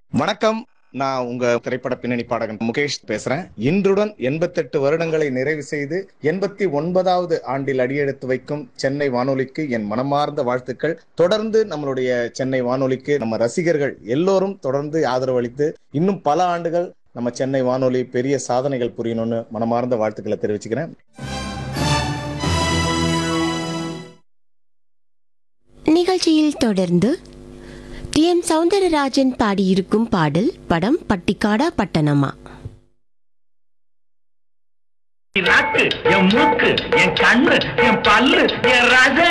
வணக்கம் நான் உங்க திரைப்பட பின்னணி பாடகன் முகேஷ் பேசுறேன் இன்றுடன் எண்பத்தெட்டு வருடங்களை நிறைவு செய்து எண்பத்தி ஒன்பதாவது ஆண்டில் அடியெடுத்து வைக்கும் சென்னை வானொலிக்கு என் மனமார்ந்த வாழ்த்துக்கள் தொடர்ந்து நம்மளுடைய சென்னை வானொலிக்கு நம்ம ரசிகர்கள் எல்லோரும் தொடர்ந்து ஆதரவளித்து இன்னும் பல ஆண்டுகள் நம்ம சென்னை வானொலி பெரிய சாதனைகள் புரியணும்னு மனமார்ந்த வாழ்த்துக்களை தெரிவிச்சுக்கிறேன் நிகழ்ச்சியில் தொடர்ந்து டி எம் சவுந்தரராஜன் பாடியிருக்கும் பாடல் படம் பட்டிக்காடா பட்டணமா நாக்கு என் மூக்கு என் கண்ணு என் பல்லு என் ரச